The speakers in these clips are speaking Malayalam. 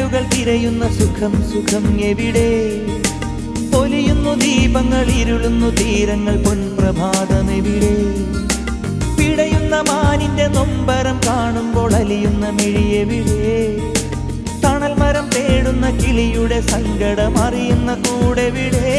കരളുകൾ തിരയുന്ന സുഖം സുഖം എവിടെ പൊലിയുന്നു ദീപങ്ങൾ ഇരുളുന്നു തീരങ്ങൾ പൊൻപ്രഭാതം എവിടെ പിടയുന്ന മാനിന്റെ നൊമ്പരം കാണുമ്പോൾ അലിയുന്ന മിഴിയെവിടെ തണൽ മരം തേടുന്ന കിളിയുടെ സങ്കടം അറിയുന്ന കൂടെവിടെ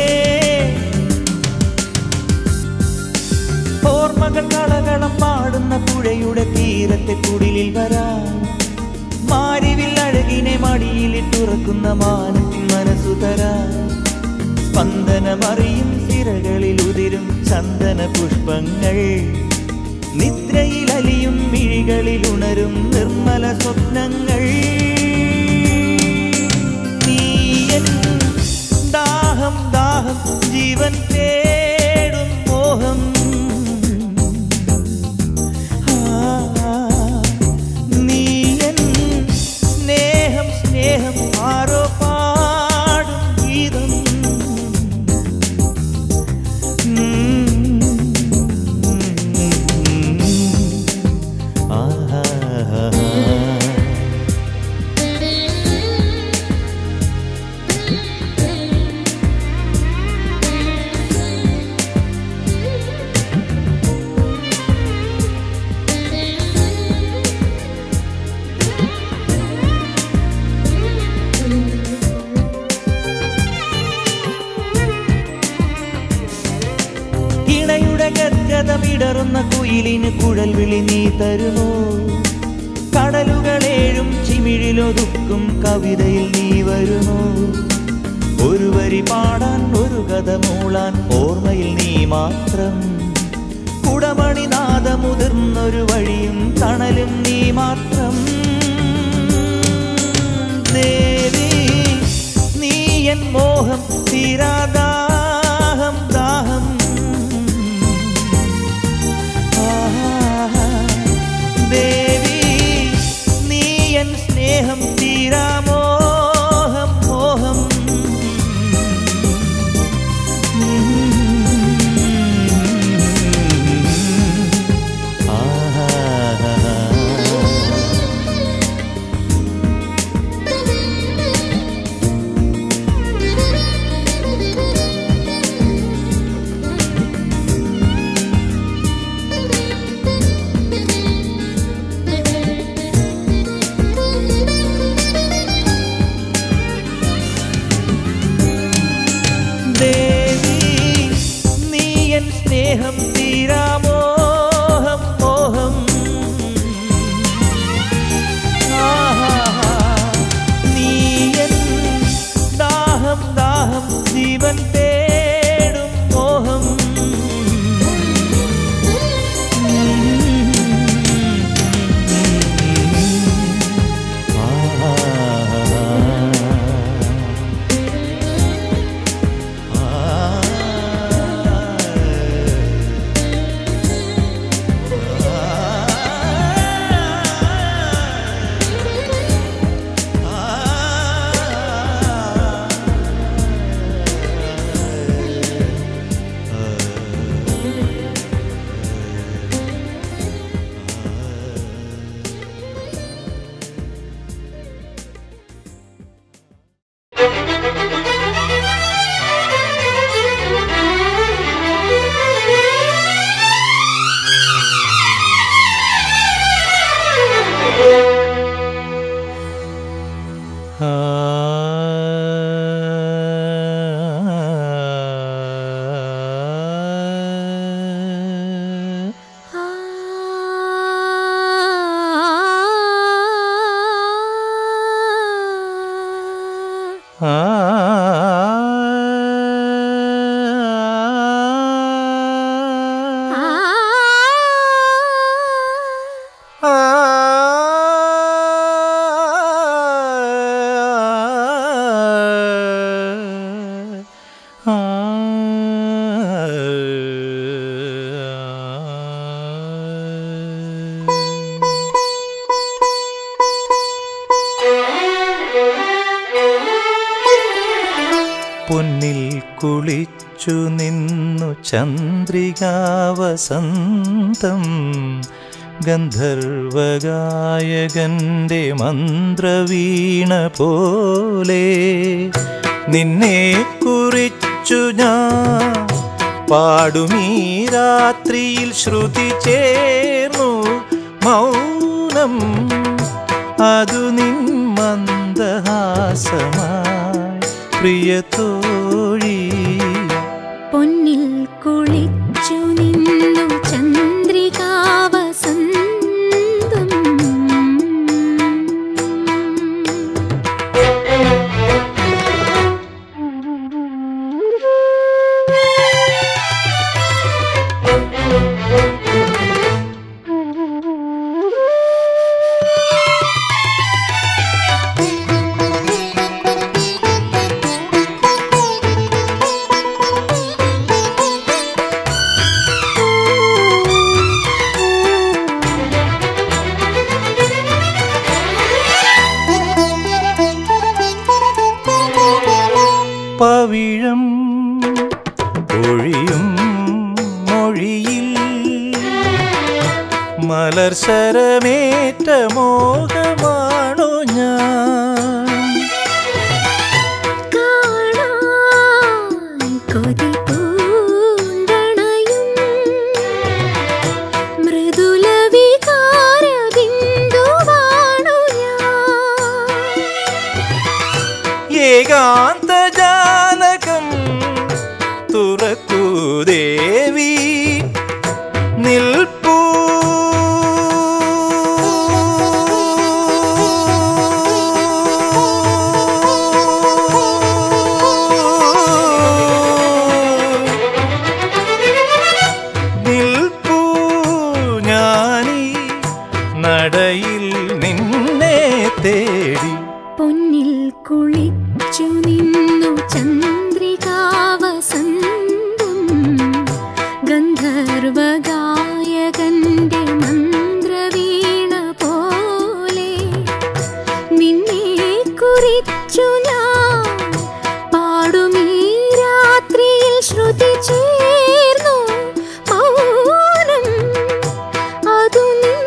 ഓർമ്മകൾ കളകളം പാടുന്ന പുഴയുടെ തീരത്തെ കുടിലിൽ വരാം മാരിവിൽ അഴകിനെ മടിയിലിട്ടുറക്കുന്ന മാനത്തിൻ മനസ്സു തരാം സ്പന്ദനമറിയും സിരകളിൽ ഉതിരും ചന്ദന പുഷ്പങ്ങൾ നിദ്രയിൽ അലിയും മിഴികളിൽ ഉണരും നിർമ്മല സ്വപ്നങ്ങൾ നീയൻ ദാഹം ദാഹം ജീവൻ തേടും മോഹം ആ, നീയൻ സ്നേഹം സ്നേഹം ആരോ പാടും ഗീതം ആഹാ ഇണയുടെ ഗദ്ഗതമിടറുന്ന കുയിലിന് കുഴൽ വിളി നീ തരുമോ കടലുകളേഴും ചിമിഴിലൊതുക്കും കവിതയിൽ നീ വരുമോ ഒരു വരി പാടാൻ ഒരു കഥ മൂളാൻ ഓർമ്മയിൽ നീ മാത്രം കുടമണി നാദമുതിർന്നൊരു വഴിയും തണലും നീ മാത്രം ദേവി നീ എൻ മോഹം തീരാദാഹം ദാഹം ആഹാ. ദേവി നീ എൻ സ്നേഹം തീരാമോഹം മോഹം ആഹാ ദേവി നീ എൻ സ്നേഹം തീരാമോഹം മോഹം ആഹാ. നീ എൻ ദാഹം ദാഹം ജീവൻ തേടും മോഹം ആ പൊന്നിൽ കുളിച്ചു നിന്നു ചന്ദ്രികാവസന്തം ഗന്ധർവഗായകന്റെ മന്ത്രവീണ പോലെ നിന്നെ കുറിച്ചു ഞാൻ പാടുമീ രാത്രിയിൽ ശ്രുതി ചേർന്നു മൗനം അതു നിൻ മന്ദഹാസമായി പ്രിയത്തോഴി പൊന്നിൽ കുളിച്ചു നിന്നു ചന്ദ്രികാവസന്തം പവിഴം ഒഴിയും മൊഴിയിൽ മലർശരമേറ്റ മോഹമാണു ഞാൻ കാണാൻ കൊതി പൂണ്ടണയും മൃദുല വികാര ബിന്ദുവാണു ഞാൻ ഏകാന്ത ജാലകം തുറക്കൂ ദേവി നിൽപ്പൂ നിൽപ്പൂ ഞാനീ നടയിൽ നിന്നെ തേടി പൊന്നിൽ കുളിച്ചു നിന്നു ചന്ദ്രികാവസന്തം ഗന്ധർവഗായകന്റെ മന്ത്രവീണ പോലെ നിന്നെ കുറിച്ചു ഞാൻ പാടുമീ രാത്രിയിൽ ശ്രുതി ചേർന്നു മൗനം അതു നിൻ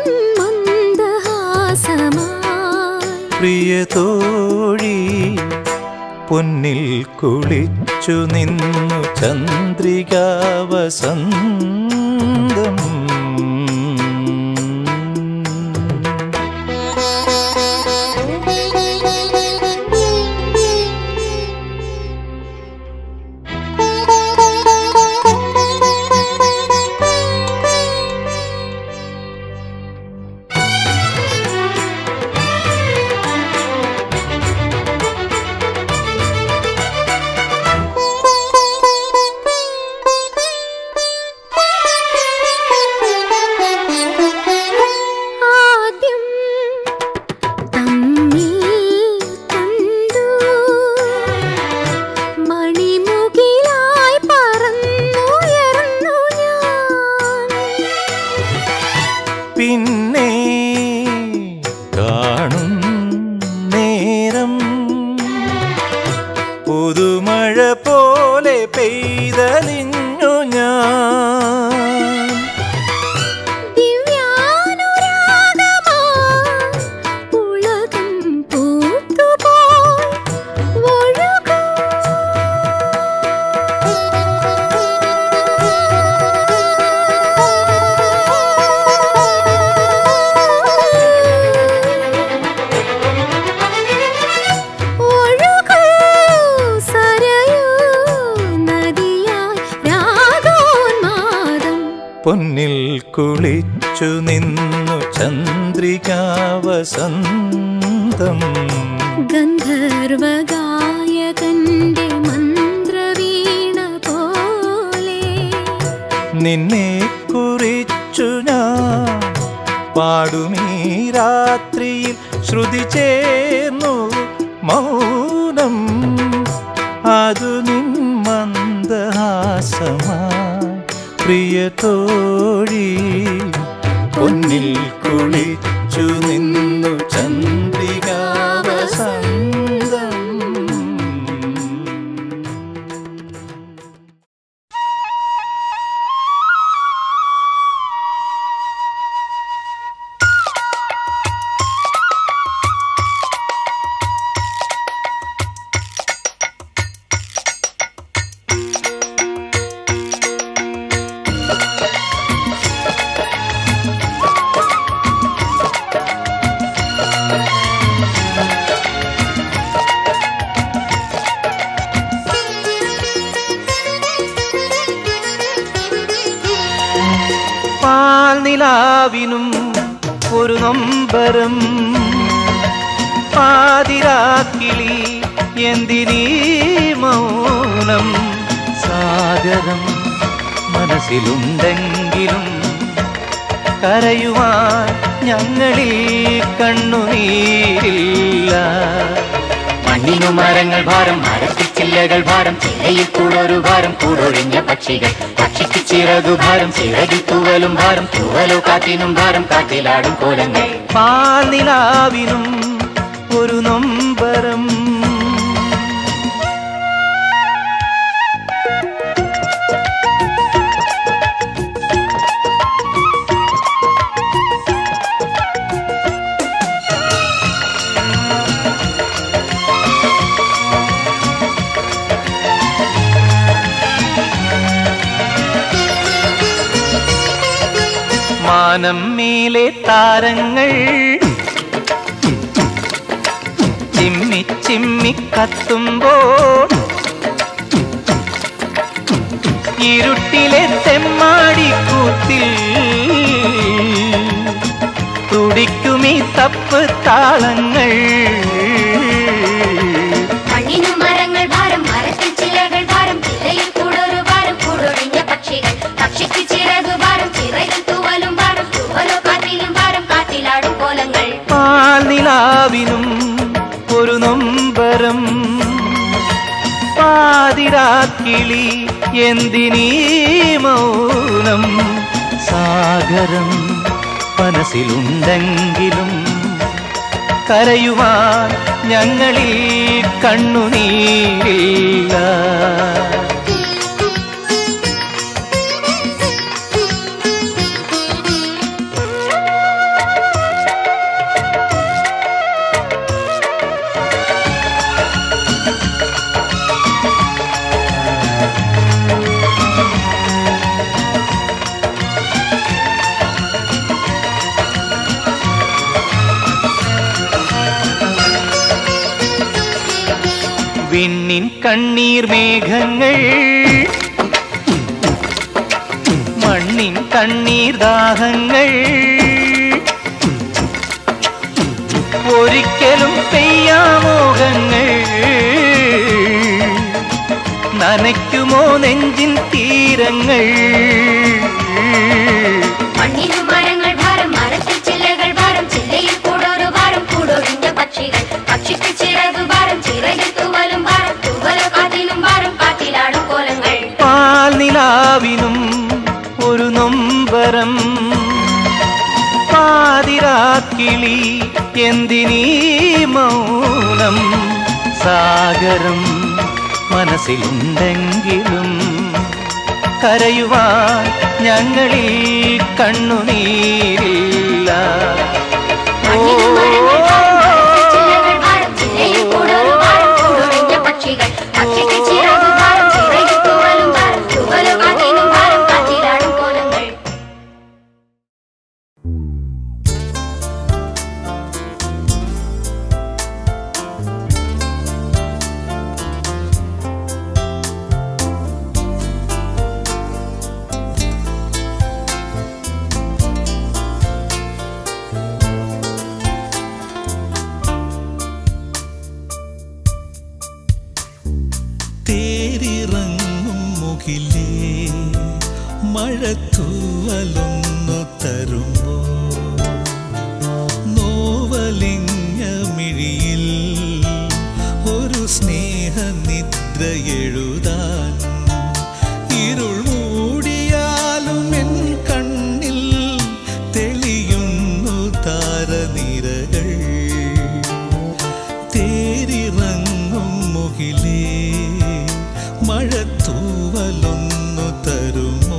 മന്ദഹാസമായി പ്രിയതോഴി പൊന്നിൽ കുളിച്ചു നിന്നു ചന്ദ്രികാവസന്തം ആദ്യം തമ്മിൽ കണ്ടു മണിമുകിലായി പറന്നുയർന്നു ഞാൻ പിന്നെ കാണും നേരം പുതുമഴ പോലെ പെയ്തലിഞ്ഞു ഞാൻ ദിവ്യാനുരാഗമായി ഉലകം പൂത്തുപോയി ഒഴുകൂ ഒഴുകൂ സരയൂ നദിയായി രാഗോന്മാദം പൊന്നിൽ കുളിച്ചു നിന്നു ചന്ദ്രികാവസന്തം ഗന്ധർവഗായകന്റെ മന്ത്രവീണ പോലെ നിന്നെ കുറിച്ചു ഞാൻ പാടുമീ രാത്രിയിൽ ശ്രുതി ചേർന്നു മൗനം അതു നിൻ മന്ദഹാസമായി പ്രിയതോഴി പൊന്നിൽ കുളിച്ചു നിന്നു ചന്ദ്രികാവസന്തം പാൽനിലാവിനും ഒരു നൊമ്പരം പാതിരാക്കിളി എന്തിനീ മൗനം സാഗരം മനസ്സിലുണ്ടെങ്കിലും കരയുവാൻ ഞങ്ങളിൽ കണ്ണുനീരില്ല മണ്ണിനു മരങ്ങൾ ഭാരം മരത്തിച്ചില്ലകൾ ഭാരം ചില്ലയിൽ കൂടൊരു ഭാരം കൂടൊഴിഞ്ഞ പക്ഷികൾ പക്ഷിക്ക് ചിറകു ഭാരം ചിറകിൽ തൂവലും ഭാരം തൂവലോ കാറ്റിനും ഭാരം കാറ്റിലാടും കോലങ്ങൾ പാൽനിലാവിനും ഒരു നൊമ്പരം മാനം മേലെ താരങ്ങൾ ചിമ്മി ചിമ്മി കത്തുമ്പോൾ ഇരുട്ടിലെ തെമ്മാടിക്കൂത്തിൽ തുടിക്കുമീ തപ്പ് താളങ്ങൾ മണ്ണിനു മരങ്ങൾ ഭാരം മരത്തിൽ ചിലകൾ ഭാരം ചില്ലയിൽ കൂടൊരു ഭാരം കൂടൊഴിഞ്ഞ പക്ഷികൾ പക്ഷിക്ക് ചിറകു ഭാരം ചിറകിൽ തൂവലും ഭാരം തൂവലോ കാറ്റിലും ഭാരം കാറ്റിലാടും കോലങ്ങൾ പാൽനിലാവിനും ഒരു നൊമ്പരം പാതിരാക്കിളി എന്തിനീ മൗനം സാഗരം മനസ്സിലുണ്ടെങ്കിലും കരയുവാൻ ഞങ്ങളിൽ കണ്ണുനീരില്ല വിണ്ണിൻ കണ്ണീർ മേഘങ്ങൾ മണ്ണിൻ കണ്ണീർ ദാഹങ്ങൾ ഒരിക്കലും പെയ്യാമോഹങ്ങൾ നനയ്ക്കുമോ നെഞ്ചിൻ തീരങ്ങൾ മണ്ണിനു മരങ്ങൾ ഭാരം മരത്തിൽ ചില്ലകൾ ഭാരം ചില്ലയിൽ കൂടൊരു ഭാരം കൂടൊഴിഞ്ഞ പക്ഷികൾ പക്ഷിക്ക് ചിറകു ഭാരം ചിറകിൽ തൂവലും ഭാരം തൂവലോ കാറ്റിലും ഭാരം കാറ്റിലാടും കോലങ്ങൾ പാൽനിലാവിനും ഒരു നൊമ്പരം പാതിരാക്കിളി എന്തിനീ മൗനം സാഗരം മനസ്സിലുണ്ടെങ്കിലും കരയുവാൻ ഞങ്ങളിൽ കണ്ണുനീരില്ല മണ്ണിനു മരങ്ങൾ ഭാരം മരത്തിൽ ചില്ലകൾ ഭാരം ചില്ലയിൽ കൂടൊരു ഭാരം കൂടൊഴിഞ്ഞ പക്ഷികൾ പക്ഷിക്ക് ചിറകു ഭാരം ചിറകിൽ തൂവലും ഭാരം തൂവലോ കാറ്റിലും ഭാരം കാറ്റിലാടും കോലങ്ങൾ തേരിറങ്ങും മുകിലേ മഴത്തൂവലൊന്നു തരുമോ നോവലിങ്ങ മിഴിയിൽ ഒരു സ്നേഹനിദ്ര എഴുതാൻ ഇരുൾ മൂടിയാലും എൻ കണ്ണിൽ തെളിയുന്നു താരനിരകൾ തേരിറങ്ങും മുകിലേ മഴത്തൂവലൊന്നു തരുമോ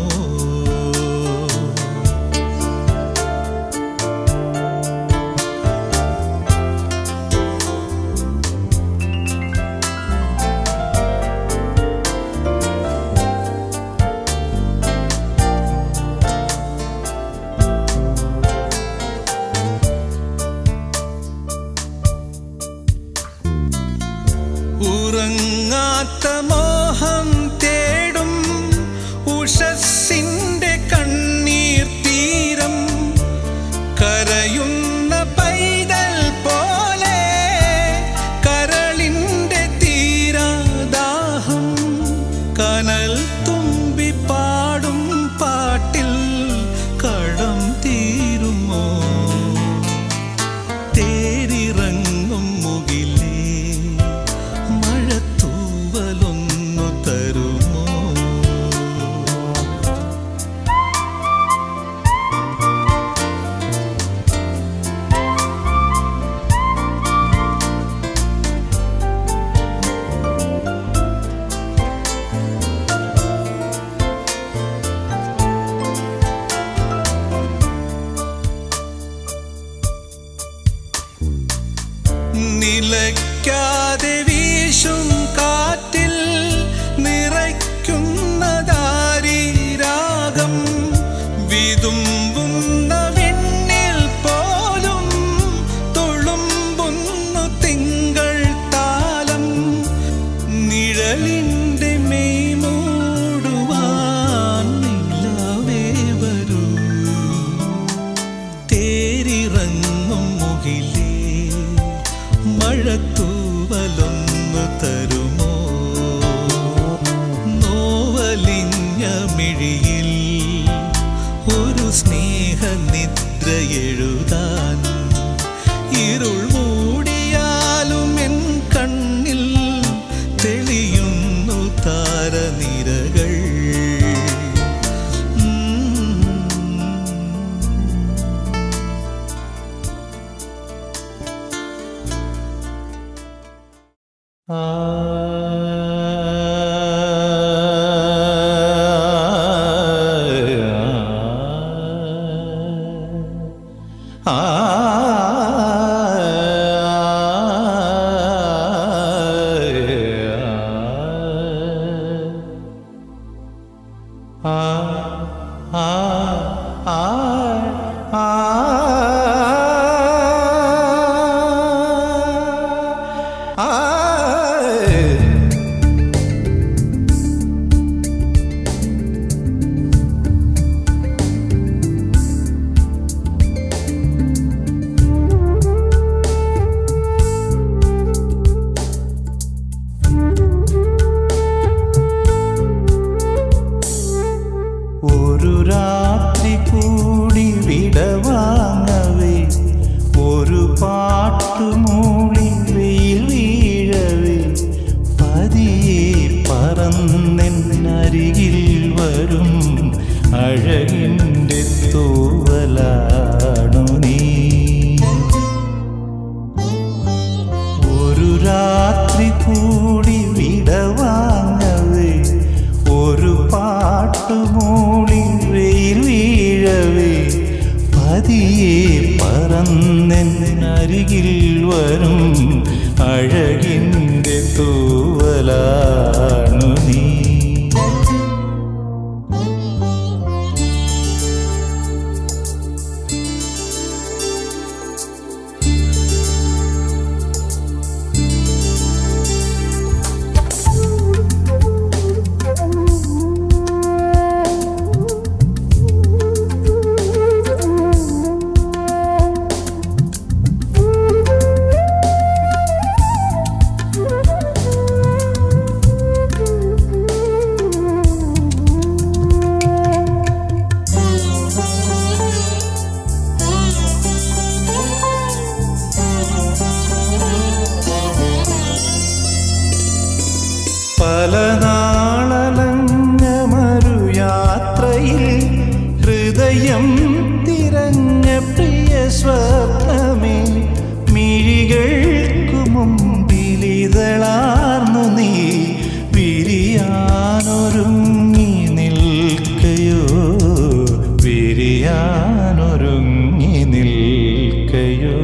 വികാരനിരകൾ ഒരു രാത്രി കൂടി വിടവാങ്ങവേ ഒരു പാട്ടുമൂളി വെയിൽ വീഴവേ പതിയെ പറന്നെന്നരികിൽ വരും അഴകിൻ്റെ തൂവലാണു നീ ഒരു രാത്രി കൂടി വിടവാങ്ങവേ ഒരു പാട്ടുമൂളി വെയിൽ വീഴവേ പതിയെ പറന്നെന്നരികിൽ വരും അഴകിൻ്റെ തൂവലാണു നീ പല നാളലങ്ങമരു യാത്രയിൽ ഹൃദയം തിരഞ്ഞ പ്രിയ സ്വപ്നമേ മിഴികൾക്കു മുമ്പിലിതളാർന്നു നീ വിരിയാനൊരുങ്ങി നിൽക്കയോ വിരിയാനൊരുങ്ങി നിൽക്കയോ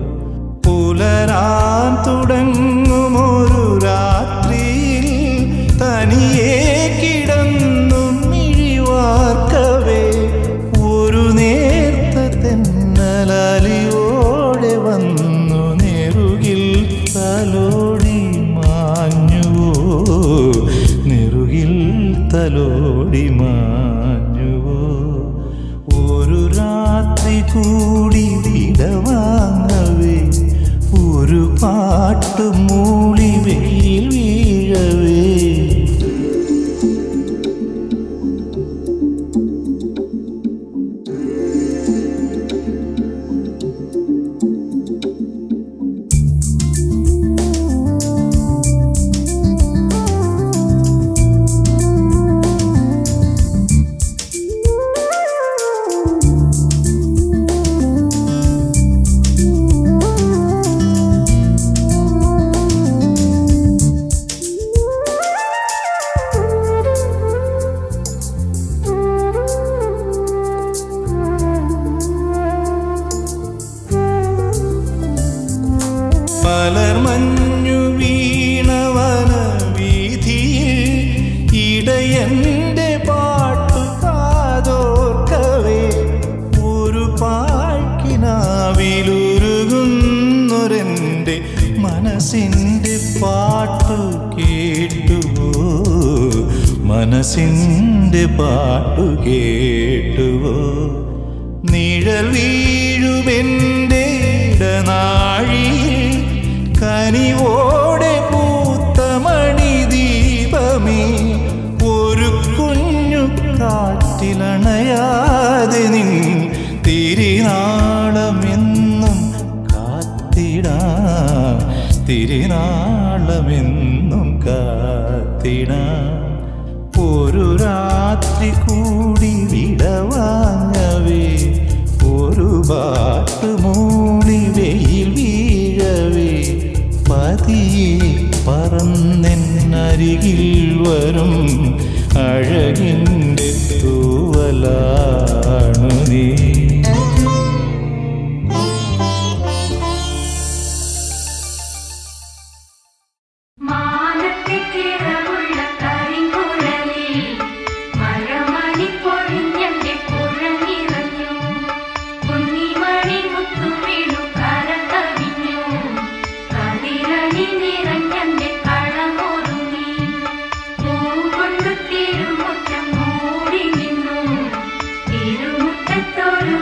പുലരാൻ തുടങ്ങുമൊരു രാത്രിയിൽ തനിയെ കിടന്നു മിഴിവാർക്കവേ ഒരു നേർത്ത തെന്നലാലിയോടെ വന്നു നെറുകിൽ തലോടി മാഞ്ഞുവോ നെറുകിൽ തലോടി മാഞ്ഞുവോ ഒരു രാത്രി കൂടി വിടവാങ്ങവേ ഒരു പാട്ട് മൂളി വെയിൽ വീഴവേ മലർമഞ്ഞു വീണവന വീതിയിൽ ഇടയന്റെ പാട്ടു കാതോർക്കവേ ഒരു പാഴ്ക്കിനാവിലുരുകുന്നൊരെൻ്റെ മനസ്സിൻ്റെ പാട്ടു കേട്ടുവോ മനസ്സിൻ്റെ പാട്ടു കേട്ടുവോ നിഴൽ വീഴുമെൻ്റെ ഇടനാഴിയിൽ കനിവോടെ പൂത്ത മണിദീപമേ ഒരു കുഞ്ഞു കാറ്റിലണയാതെ നിൻ തിരിനാളമെന്നും കാത്തിടാം തിരിനാളമെന്നും കാത്തിടാം ഒരു രാത്രി കൂടി വിടവാങ്ങവേ ഒരു ബാട്ട് മൂടി വെയിൽ വീഴവേ പതിയെ പറന്നെന്നരികിൽ വരും അഴകിൻ്റെ തൂവലാണു നീ മാനത്തെ ചിറകുള്ള കരിങ്കുഴലിൽ മഴമണി പൊഴിഞ്ഞന്റെ പുഴ നിറഞ്ഞു കുഞ്ഞിമണി മുത്തുവീണു കര കവിഞ്ഞു കതിരണി നിറഞ്ഞന്റെ കളമൊരുങ്ങി പൂകൊണ്ട് തിരുമുറ്റം മൂടി നിന്നു തിരുമുറ്റത്തൊരു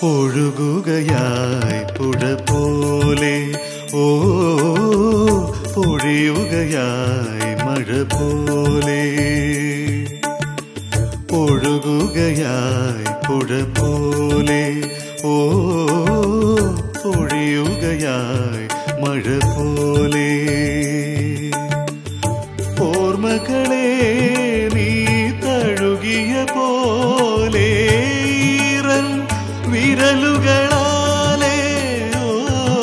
ഒഴുകുകയായി പുഴ പോലെ ഓ പൊഴിയുകയായി മഴ പോലെ ഒഴുകുകയായി പുഴ പോലെ ഓ പൊഴിയുകയായി മഴ പോലെ ഓർമ്മകളെ നീ തഴുകിയ പോലെ ഈറൻ വിരലുകളാലേ ഓ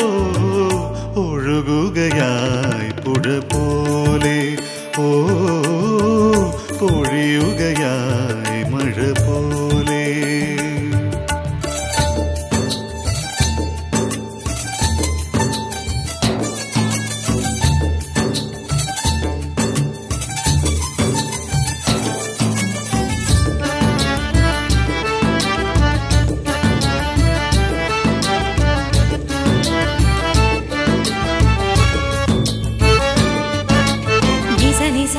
ഒഴുകുകയായി പുഴ പോലെ ഓ പൊഴിയുകയായി മഴ പോലെ నిజ నిజ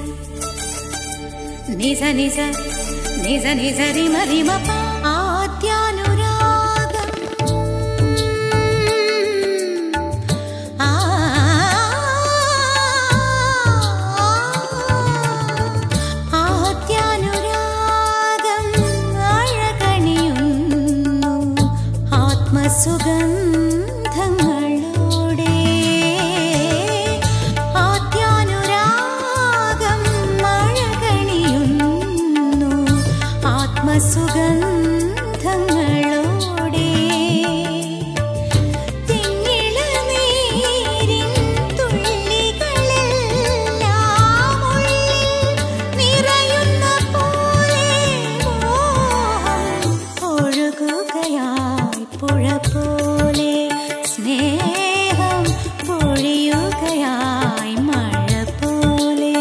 నిజ నిజ నిజ నిజ రిమ రిమ ప. ఆద్యానురాగం ఆ ആദ്യാനുരാഗം അഴകണിയുന്നു ആത്മസുഗന്ധങ്ങളോടെ ആദ്യാനുരാഗം അഴകണിയുന്നു ആത്മസുഗന്ധങ്ങളോടെ തിങ്ങിളനീരിൻ തുള്ളികളെല്ലാം ഉള്ളിൽ നിറയുന്ന പോലെ മോഹം ഒഴുകുകയായി പുഴ പോലെ സ്നേഹം പൊഴിയുകയായി മഴ പോലെ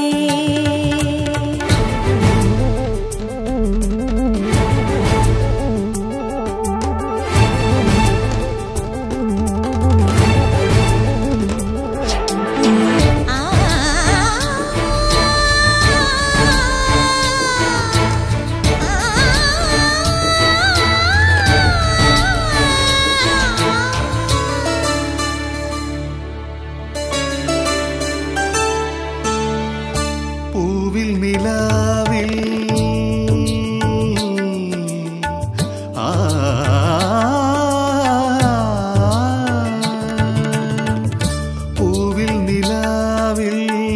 പൂവിൽ നിലാവിൽ ആ പൂവിൽ നിലാവിൽ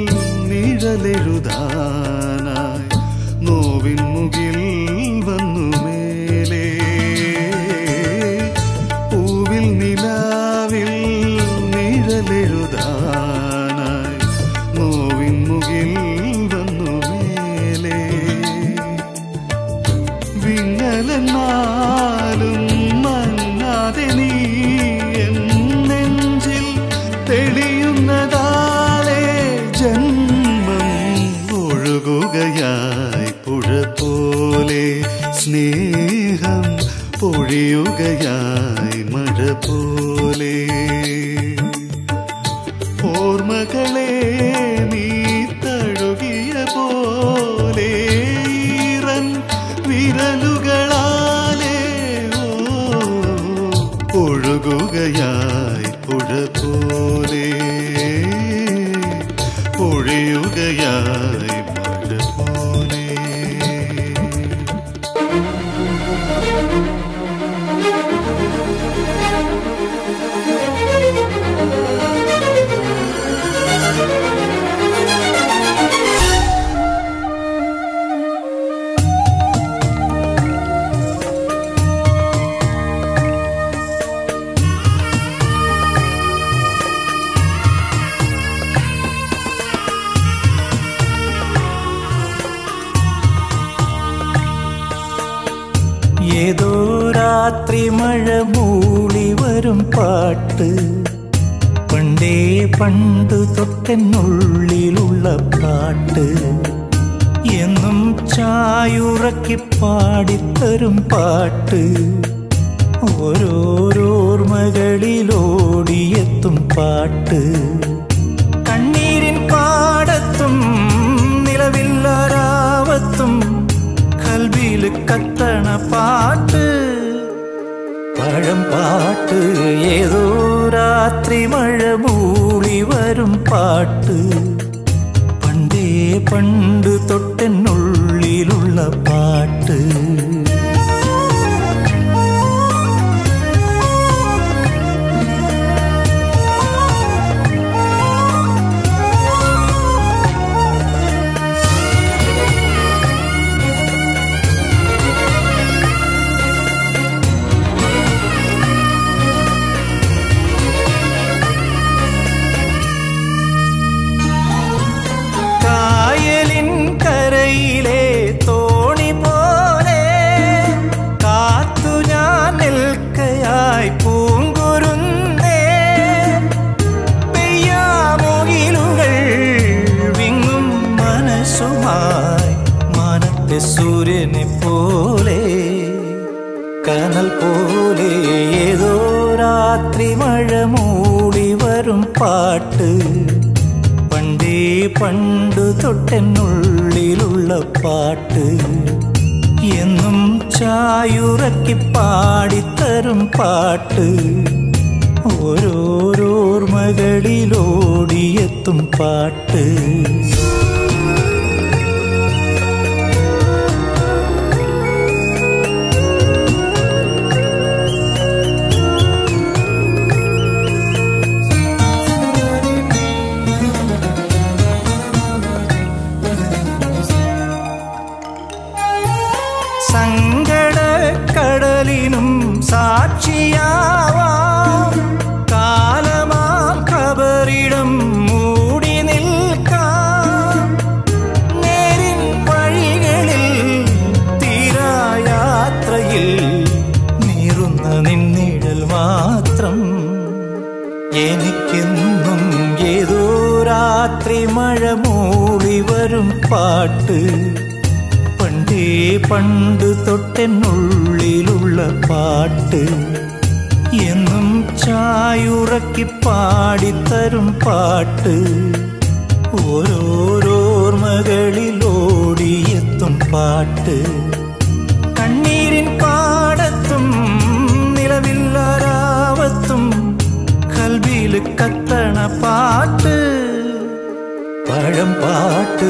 നിഴലെഴുതാനായി നോവിൻ മുകിൽ വന്നു മേലേ പൂവിൽ നിലാവിൽ നിഴലെഴുതാനായി നോവിൻ മുകിൽ വന്നു മേലേ വിങ്ങലെന്നാലും മങ്ങാതെ നീ എൻ നെഞ്ചിൽ തെളിയുന്നതാലേ ജന്മം ഒഴുകുകയായി പുഴ പോലെ സ്നേഹം പൊഴിയുകയായി മഴ പോലെ ഓർമ്മകളെ നീ തഴുകിയ പോലെ ഈറൻ വിരലുകളാലേ ഓ ഒഴുകുകയായി പുഴ പോലെ പൊഴിയുകയായി മഴ പോലെ ഏതോ രാത്രി മഴ മൂളി വരും പാട്ട് പണ്ടേ പണ്ട് തൊട്ടെന്നുള്ളിലുള്ള പാട്ട് എന്നും ചായുറക്കി പാടിത്തരും പാട്ട് ഓരോരോർമകളിലോടിയെത്തും പാട്ട് കണ്ണീരിൻ പാടത്തും നിലവില്ലാരാവത്തും കൽവിയിൽ കത്തണ പാട്ട് പാട്ട് ഏതോ രാത്രി മഴ മൂളി വരും പാട്ട് പണ്ടേ പണ്ട് തൊട്ടെന്നുള്ളിലുള്ള പാട്ട് കായലിൻ കരയിലെ തോണി പോലെ കാത്തു ഞാൻ നിൽക്കയായി പൂങ്കുരുന്നേ പെയ്യാമൊകിലുകൾ വിങ്ങും മനസ്സുമായി മാനത്തെ സൂര്യനെ പോലെ കനൽ പോലെ ഏതോ രാത്രി മഴ മൂടി വരും പാട്ട് പണ്ടേ പണ്ട് തൊട്ടെന്നുള്ളിലുള്ള പാട്ട് എന്നും ചായുറക്കി പാടിത്തരും പാട്ട് ഓരോരോർമകളിലോടിയെത്തും പാട്ട് സങ്കടക്കടലിനും സാക്ഷിയാവാം കാലമാം ഖബറിടം മൂടി നിൽക്കാം നേരിൻ വഴികളിൽ തീരായാത്രയിൽ നീറുന്ന നിന്നിഴൽ മാത്രം എനിക്കെന്നും ഏതോ രാത്രി മഴ മൂളി വരും പാട്ട് പണ്ടേ പണ്ട് തൊട്ടെന്നുള്ളിലുള്ള പാട്ട് എന്നും ചായുറക്കി പാടിത്തരും പാട്ട് ഓരോരോർമകളിലോടിയെത്തും പാട്ട് കണ്ണീരിൻ പാടത്തും നിലവില്ലാരാവത്തും കൽവിയിൽ കത്തണ പാട്ട് പഴം പാട്ട്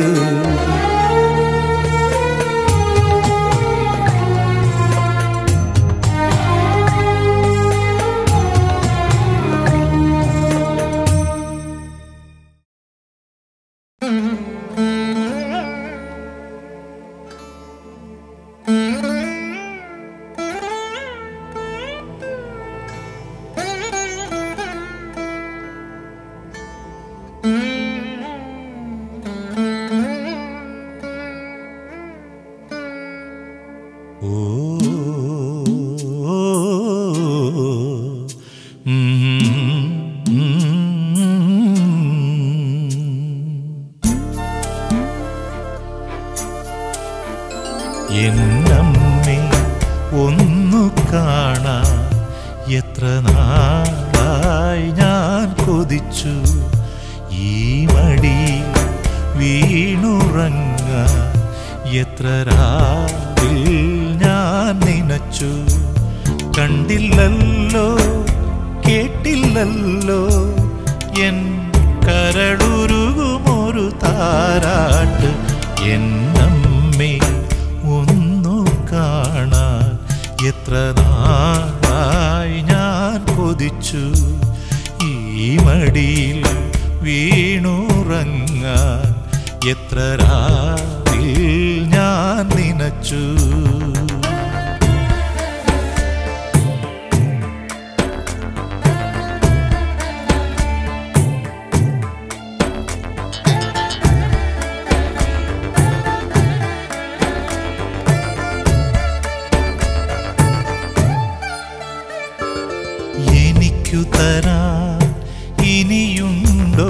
ഓ എന്നമ്മേ ഒന്നു കാണാ എത്ര നാളായി ഞാൻ കൊതിച്ചു ഈ മടി വീണുറങ്ങ എത്ര രാവിൽ ഞാൻ നനച്ചു കണ്ടില്ലല്ലോ കേട്ടില്ലല്ലോ എൻ കരളുരുകുമൊരു താരാട്ട് എന്നമ്മേ ഒന്നു കാണാൻ എത്ര നാളായി ഞാൻ കൊതിച്ചു ഈ മടിയിൽ വീണുറങ്ങാൻ എത്ര രാവിൽ ഞാൻ നനച്ചു എനിക്കു തരാൻ ഇനിയുണ്ടോ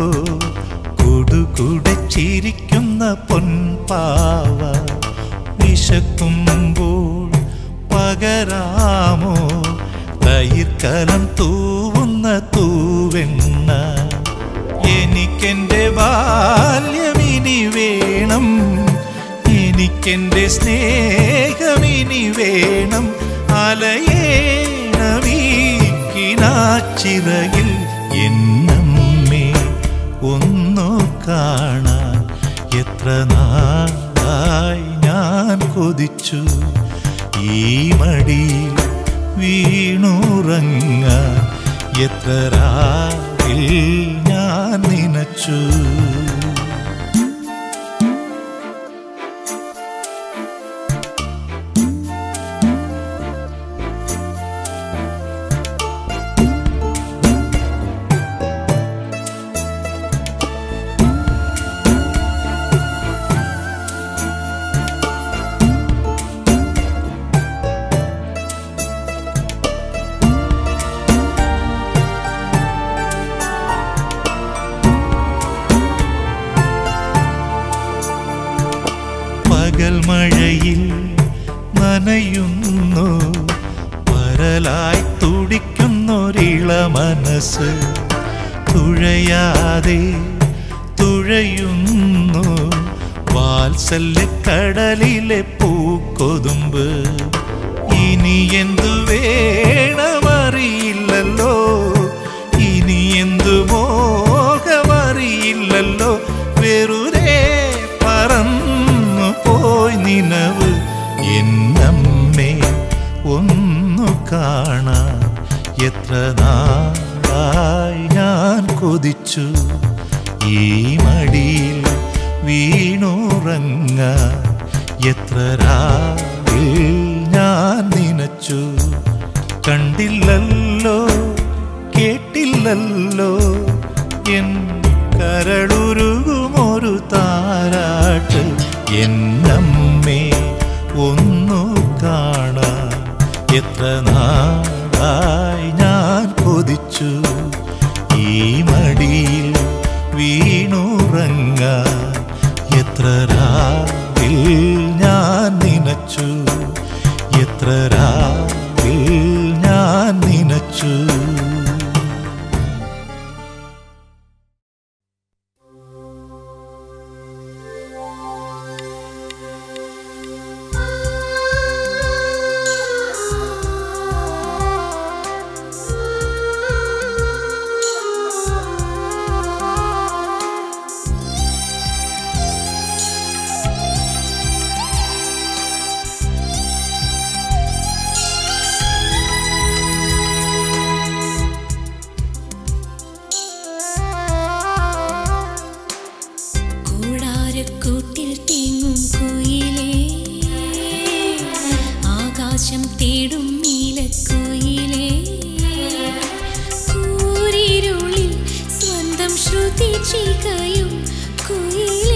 കൊടുകുടച്ചിരിക്കുന്ന പൊൻപാവ വിശക്കുമ്പോൾ പകരാമോ തൈർക്കലം തൂവുന്ന തൂവെണ്ണ എനിക്കെന്റെ ബാല്യമിനി വേണം എനിക്കെന്റെ സ്നേഹമിനി വേണം അലയേണമീ കിനാവിൽ കിനാച്ചിറകിൽ എന്നമ്മേ ഒന്നു കാണാൻ എത്ര നാളായി ഞാൻ കൊതിച്ചു ഈ മടിയിൽ വീണുറങ്ങാൻ എത്ര രാവിൽ ഞാൻ നനച്ചു പകൽ മഴയിൽ നനയുന്നു പരലായി തുടിക്കുന്നൊരിള മനസ്സ് തുഴയാതെ തുഴയുന്നു വാത്സല്യക്കടലിലെ പൂക്കൊതുമ്പ് ഇനി എന്തു വേണമറിയില്ലല്ലോ ഇനി എന്തു മോഹമറിയില്ലല്ലോ വെറുതെ പറന്നു പോയി നിനവ് എന്നമ്മേ ഒന്നു കാണാൻ എത്ര നാളായി ഞാൻ കൊതിച്ചു ഈ മടിയിൽ വീണുറങ്ങാൻ എത്ര രാവിൽ ഞാൻ നനച്ചു കണ്ടില്ലല്ലോ കേട്ടില്ലല്ലോ എൻ കരളുരുകുമൊരു താരാട്ട് എന്നമ്മേ ഒന്നു കാണാൻ എത്ര നാളായി ഞാൻ കൊതിച്ചു ഈ മടിയിൽ വീണുറങ്ങാൻ എത്ര രാവിൽ ഞാൻ നനച്ചു എത്ര രാവിൽ ഞാൻ നനച്ചു കൂടാരക്കൂട്ടിൽ തേങ്ങും കുയിലേ ആകാശം തേടും നീലക്കുയിലേ കൂരിരുളിൽ സ്വന്തം ശ്രുതി ചികയും കുയിലേ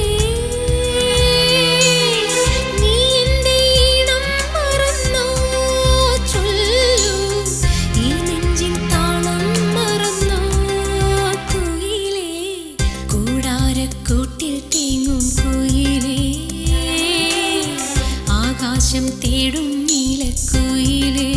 നീ എൻ്റെ ഈണം മറന്നോ ചൊല്ലൂ ഈ നെഞ്ചിൻ താളം മറന്നോ കുയിലേ കൂടാരക്കൂട്ടിൽ തേങ്ങും കുയിലേ ആകാശം തേടും നീലക്കുയിലേ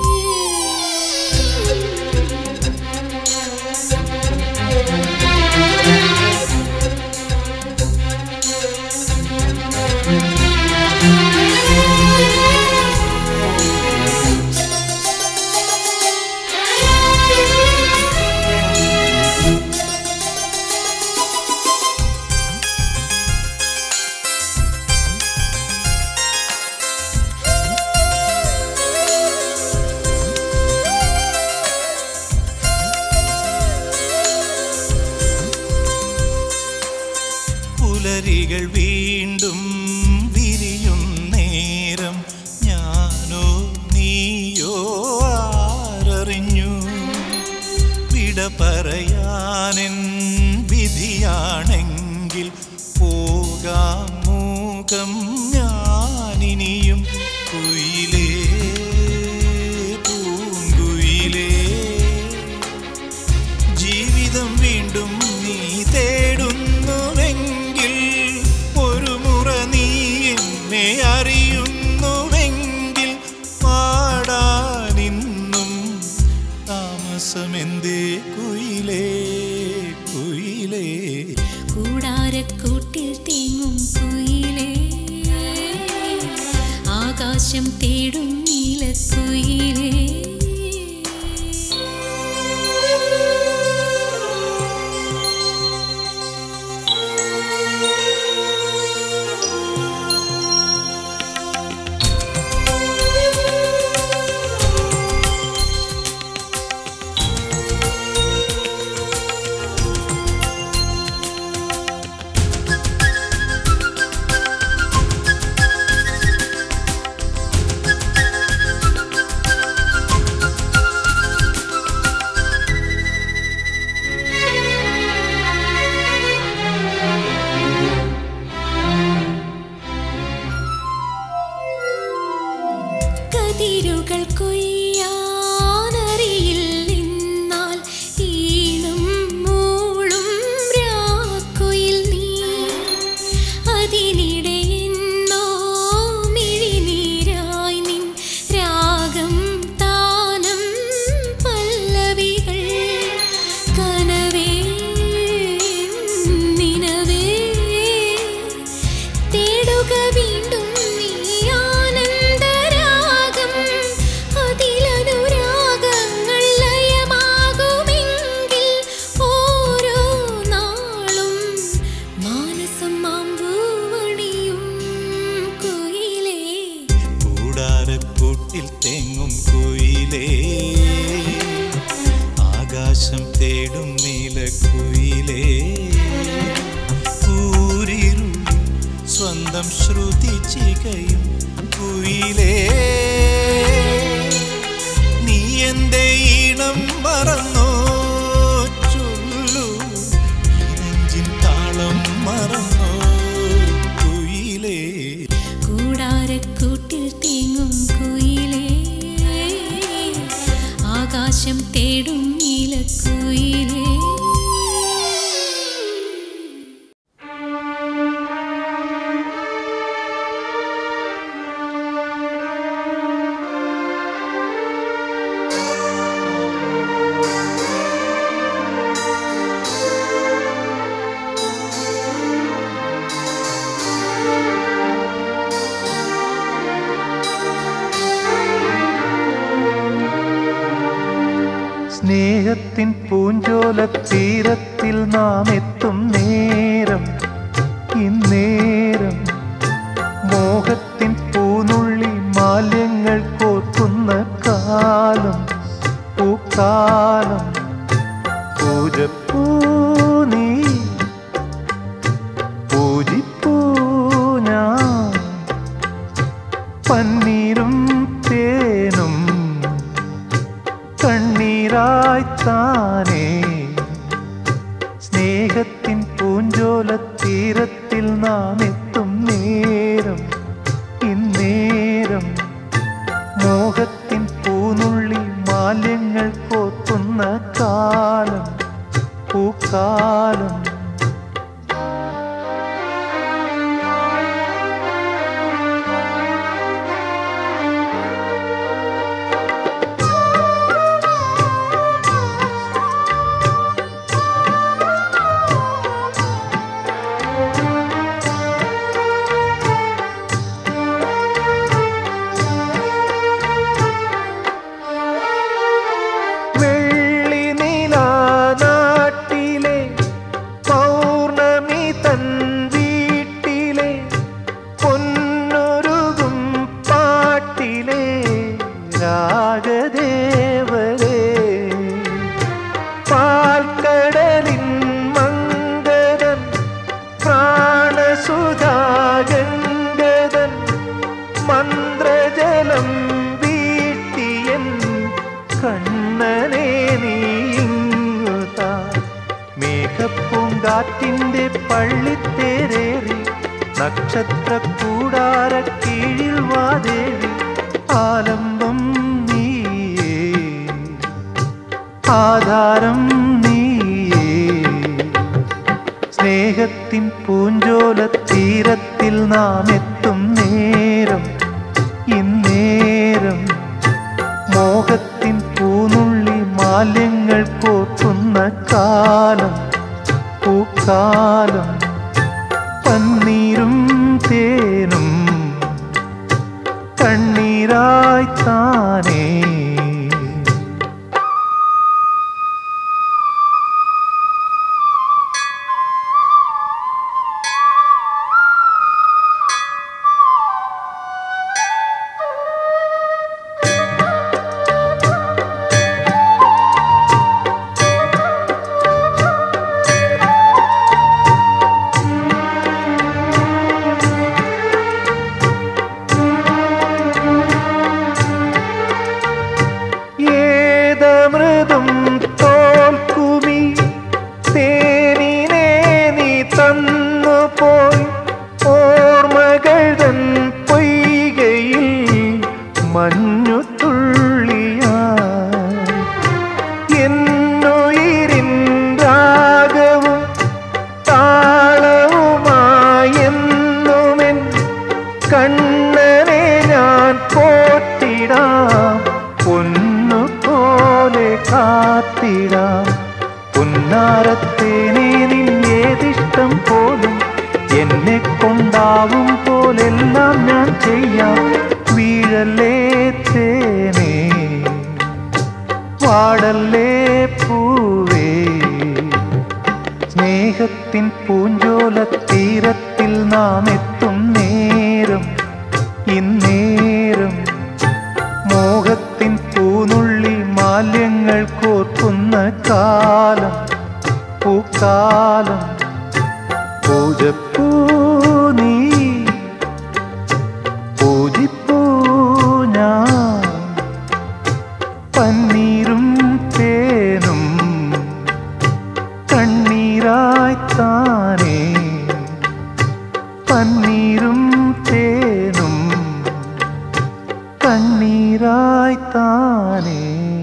പുലരികൾ വീണ്ടും വിരിയും നേരം ഞാനോ നീയോ ആരറിഞ്ഞു വിട പറയാനെൻ വിധിയാണെങ്കിൽ പോകാം മൂകം ഞാനിനിയും കുയിലേ പൂങ്കുയിലേ ജീവിതം വീണ്ടും നീ തേടുന്നുവെങ്കിൽ ഒരു മുറ നീ എന്നെ അറിയുന്നുവെങ്കിൽ പാടാനിന്നും താമസമെന്തേ കുയിലേ കുയിലേ കൂടാരക്കൂട്ടിൽ തേങ്ങും കുയിലേ ആകാശം തേടും നീലക്കുയിലേ കതിരുകൾ കൊയ്യാനറിയില്ലെന്നാൽ ഈണം മൂളും രാക്കുയിൽ നീ അതിനിടെ എന്നോ മിഴിനീരായി നിൻ രാഗം താനം പല്ലവികൾ കനവേ നിനവേ തേടുക വീണ്ടും നീ ആനന്ദരാഗം അതിലനുരാഗങ്ങൾ ലയമാകുമെങ്കിൽ ഓരോ നാളും മാനസം മാമ്പൂവണിയും കുയിലേ കൂടാരക്കൂട്ടിൽ തെങ്ങും കുയിലേ ആകാശം തേടും നീലക്കുയിലേ ഊരിരുൾ സ്വന്തം ശ്രുതി ചികയും കുയിലേ നീ എന്റെ ഈണം മറന്നോ ചൊല്ലു ഈ നെഞ്ചിൻ താളം മറന്നോ കുയിലേ കൂടാരക്കൂട്ടിൽ തേങ്ങും കുയിലേ ആകാശം തേടും നീലക്കുയിലേ സ്നേഹത്തിൻ പൂഞ്ചോല തീരത്തിൽ നാം എത്തും നേരം ഇന്നേരം മോഹത്തിൻ പൂനുള്ളി മാല്യങ്ങൾ കോർക്കുന്ന കാലം പൂക്കാലം പൂജപ്പൂ നീ പൂജിപ്പൂ ഞാൻ പന്നീരും തേനും കണ്ണീരായി താനേ സ്നേഹത്തിൻ പൂഞ്ചോല തീരത്തിൽ നാം എത്തും നേരം ഇന്നേരം മോഹത്തിൻ പൂനുള്ളി മാല്യങ്ങൾ കോർക്കുന്ന കാലം പൂക്കാലം വെള്ളി നാട്ടിലെ പൗർണമി തൻ വീട്ടിലെ പൊന്നൊരുകും പാട്ടിലെ രാഗദേവരേ പാൽക്കടലിൻ മങ്കരൻ പ്രാണസുധാഗംഗതൻ മന്ത്രജലം വീട്ടിയൻ കണ്ണനെ നീങ്ങുതാ മേഘപ്പൂങ്കാറ്റിന്റെ പള്ളിത്തേരേറി നക്ഷത്ര കൂടാര കീഴിൽ വാദേവി ആലംബം നീയേ ആധാരം നീയേ സ്നേഹത്തിൻ പൂഞ്ചോല തീരത്തിൽ നാം എത്തും നേരം ഇന്നേരം മോഹത്തിൻ പൂനുള്ളി മാല്യങ്ങൾ കോർക്കുന്ന കാലം പൂക്കാലം പന്നീരും തേനും കണ്ണീരായി താനേ കണ്ണനെ ഞാൻ പോറ്റിടാം പൊന്നു പോലെ കാത്തിടാം പുന്നാരത്തേനെ നിന്നേതിഷ്ടം പോലും എന്നെ കൊണ്ടാവും പോലെല്ലാം ഞാൻ ചെയ്യാം വീഴല്ലേ തേനേ വാടല്ലേ പൂവേ സ്നേഹത്തിൻ പൂഞ്ചോല തീരത്തിൽ നാം എത്തും നേരം ഇന്നേരം മോഹത്തിൻ പൂനുള്ളി മാല്യങ്ങൾ കോർക്കുന്ന കാലം പൂക്കാലം പൂജപ്പൂ നീ പൂജിപ്പൂ ഞാൻ പന്നീരും തേനും കണ്ണീരായി താനേ പന്നീരും തേനും കണ്ണീരായി താനേ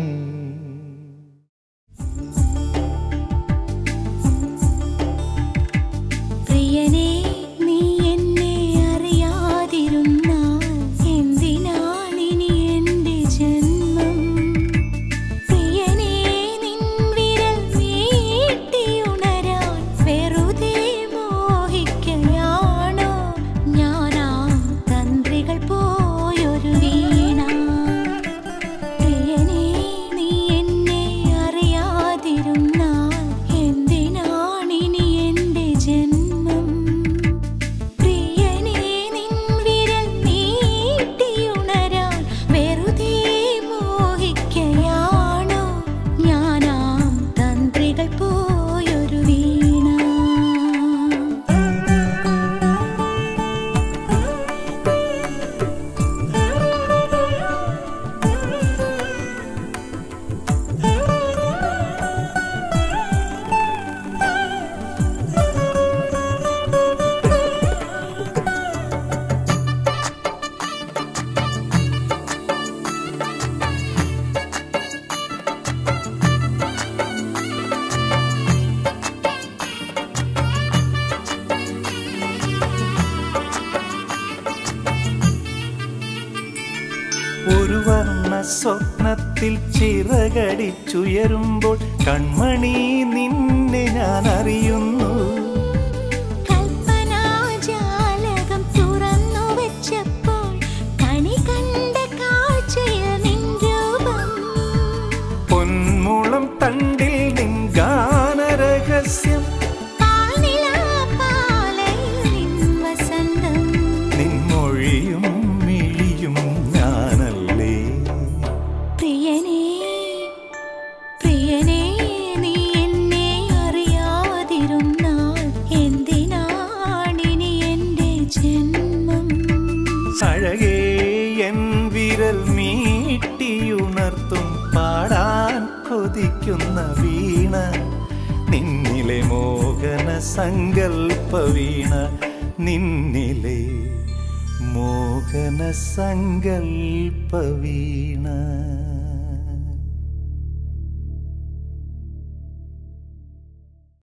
പ്രിയനേ നീ എന്നെ അറിയാതിരുന്നാൽ എന്തിനാണിനി എൻ്റെ ജന്മം പ്രിയനേ നിൻ വിരൽ നീട്ടിയുണരാൻ വെറുതെ മോഹിക്കയാണോ ഞാനാ തന്ത്രികൾ പോയൊരു വീണ പ്രിയനേ നീ എന്നെ അറിയാതിരുന്നാൽ എന്തിനാണിനി എൻ്റെ ജന്മം പ്രിയനേ നിൻ വിരൽ നീട്ടിയുണരാൻ വെറുതെ മോഹിക്കയാണോ ഞാനാം തന്ത്രികൾ പോയൊരു വീണ ഒരു വർണ്ണ സ്വപ്നത്തിൽ ചിറകടിച്ചുയരുമ്പോൾ കൺമണി നിന്നെ ഞാൻ അറിയുന്നു കൽപ്പനാജാലകം തുറന്നു വെച്ചപ്പോൾ കണി കണ്ട കാഴ്ചയിൽ നിൻ രൂപം പൊന്മുളം തണ്ടിൽ നിൻ ഗാനരഹസ്യം പാൽനിലാപ്പാലയിൽ നിൻ വസന്തം നിൻ മൊഴിയും മിഴിയും ഞാനല്ലേ പ്രിയനേ പ്രിയനേ നീ എന്നെ അറിയാതിരുന്നാൽ എന്തിനാണിനി എൻ്റെ ജന്മം അഴകേ എൻ വിരൽ മീട്ടിയുണർത്തും പാടാൻ കൊതിക്കുന്ന വീണ നിന്നിലെ മോഹന സങ്കൽപ്പ വീണ നിന്നിലെ മോഹന സങ്കൽപ്പ വീണ